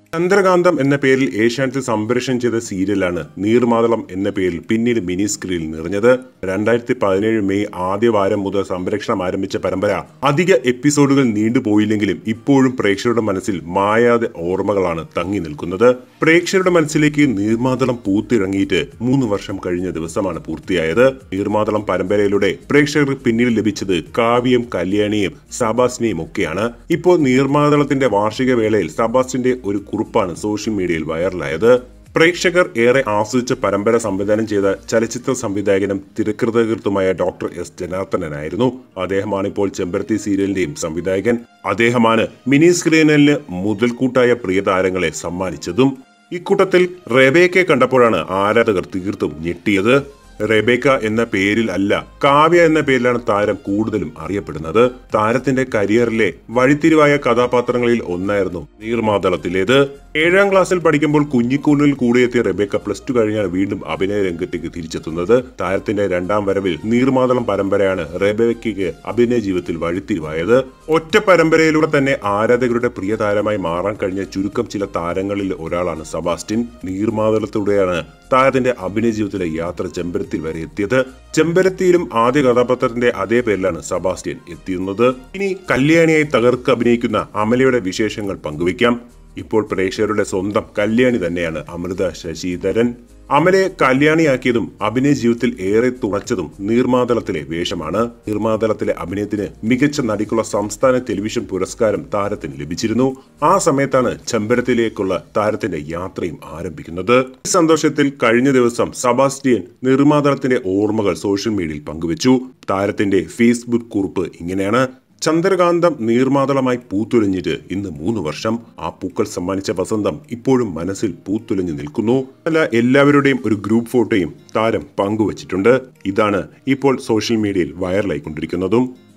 ചന്ദ്രകാന്തം എന്ന പേരിൽ ഏഷ്യാനെറ്റ് സംപ്രേഷണം ചെയ്ത സീരിയലാണ് നീർമാതളം എന്ന പേരിൽ പിന്നീട് മിനി സ്ക്രീനിൽ നിറഞ്ഞത് രണ്ടായിരത്തി പതിനേഴ് മെയ് ആദ്യ വാരം മുതൽ സംപ്രേഷണം ആരംഭിച്ച പരമ്പര അധിക എപ്പിസോഡുകൾ നീണ്ടുപോയില്ലെങ്കിലും ഇപ്പോഴും പ്രേക്ഷകരുടെ മനസ്സിൽ മായാതെ ഓർമ്മകളാണ് തങ്ങി നിൽക്കുന്നത് പ്രേക്ഷകരുടെ മനസ്സിലേക്ക് നീർമാതളം പൂത്തിറങ്ങിയിട്ട് മൂന്ന് വർഷം കഴിഞ്ഞ ദിവസമാണ് പൂർത്തിയായത് നീർമാതളം പരമ്പരയിലൂടെ പ്രേക്ഷകർക്ക് പിന്നീട് ലഭിച്ചത് കാവ്യം കല്യാണിയും സബാസ്റ്റിനെയും ഒക്കെയാണ് ഇപ്പോൾ നീർമാതളത്തിന്റെ വാർഷിക വേളയിൽ സബാസ്റ്റിന്റെ ഒരു കുറിപ്പാണ് സോഷ്യൽ മീഡിയയിൽ വൈറലായത് പ്രേക്ഷകർ ഏറെ ആസ്വദിച്ച പരമ്പര സംവിധാനം ചെയ്ത ചലച്ചിത്ര സംവിധായകനും തിരക്കൃതകൃത്തുമായ ഡോക്ടർ എസ് ജനാർദ്ദനനായിരുന്നു അദ്ദേഹമാണ് ഇപ്പോൾ ചെമ്പരത്തി സീരിയലിന്റെയും സംവിധായകൻ അദ്ദേഹമാണ് മിനി സ്ക്രീനിന് മുതൽക്കൂട്ടായ പ്രിയ താരങ്ങളെ സമ്മാനിച്ചതും ഇക്കൂട്ടത്തിൽ റെബേക്കെ കണ്ടപ്പോഴാണ് ആരാധകർ തീർത്തും ഞെട്ടിയത് റെബേക്ക എന്ന പേരിൽ അല്ല കാവ്യ എന്ന പേരിലാണ് താരം കൂടുതലും അറിയപ്പെടുന്നത് താരത്തിന്റെ കരിയറിലെ വഴിത്തിരിവായ കഥാപാത്രങ്ങളിൽ ഒന്നായിരുന്നു നീർമാതളത്തിലേത് ഏഴാം ക്ലാസ്സിൽ പഠിക്കുമ്പോൾ കുഞ്ഞിക്കൂനിൽ കൂടിയെത്തിയ റെബേക്ക പ്ലസ് ടു കഴിഞ്ഞാണ് വീണ്ടും അഭിനയ രംഗത്തേക്ക് തിരിച്ചെത്തുന്നത് താരത്തിന്റെ രണ്ടാം വരവിൽ നീർമാതളം പരമ്പരയാണ് റെബേക്കയ്ക്ക് അഭിനയ ജീവിതത്തിൽ വഴിത്തിരിവായത് ഒറ്റ പരമ്പരയിലൂടെ തന്നെ ആരാധകരുടെ പ്രിയ താരമായി മാറാൻ കഴിഞ്ഞ ചുരുക്കം ചില താരങ്ങളിൽ ഒരാളാണ് സബാസ്റ്റിൻ നീർമാതളത്തിലൂടെയാണ് താരത്തിന്റെ അഭിനയ ജീവിതത്തിലെ യാത്ര ചെമ്പരത്തിൽ വരെ എത്തിയത് ചെമ്പരത്തിയിലും ആദ്യ കഥാപാത്രത്തിന്റെ അതേ പേരിലാണ് സബാസ്റ്റ്യൻ എത്തിയിരുന്നത് ഇനി കല്യാണിയായി തകർക്ക് അഭിനയിക്കുന്ന അമലയുടെ വിശേഷങ്ങൾ പങ്കുവയ്ക്കാം ഇപ്പോൾ പ്രേക്ഷകരുടെ സ്വന്തം കല്യാണി തന്നെയാണ് അമൃത ശശിധരൻ അമലയെ കല്യാണിയാക്കിയതും അഭിനയ ജീവിതത്തിൽ ഏറെ തുണച്ചതും നീർമാതളത്തിലെ വേഷമാണ് നീർമാതളത്തിലെ അഭിനയത്തിന് മികച്ച നടിക്കുള്ള സംസ്ഥാന ടെലിവിഷൻ പുരസ്കാരം താരത്തിന് ലഭിച്ചിരുന്നു ആ സമയത്താണ് ചെമ്പരത്തിലേക്കുള്ള താരത്തിന്റെ യാത്രയും ആരംഭിക്കുന്നത് ഈ സന്തോഷത്തിൽ കഴിഞ്ഞ ദിവസം സബാസ്റ്റിയൻ നിർമ്മാതളത്തിന്റെ ഓർമ്മകൾ സോഷ്യൽ മീഡിയയിൽ പങ്കുവച്ചു താരത്തിന്റെ ഫേസ്ബുക്ക് കുറിപ്പ് ഇങ്ങനെയാണ് ചന്ദ്രകാന്തം നീർമാതളമായി പൂത്തുലഞ്ഞിട്ട് ഇന്ന് മൂന്ന് വർഷം ആ പൂക്കൾ സമ്മാനിച്ച വസന്തം ഇപ്പോഴും മനസ്സിൽ പൂത്തുലഞ്ഞു നിൽക്കുന്നു അല്ല എല്ലാവരുടെയും ഒരു ഗ്രൂപ്പ് ഫോട്ടോയും താരം പങ്കുവച്ചിട്ടുണ്ട് ഇതാണ് ഇപ്പോൾ സോഷ്യൽ മീഡിയയിൽ വൈറലായിക്കൊണ്ടിരിക്കുന്നതും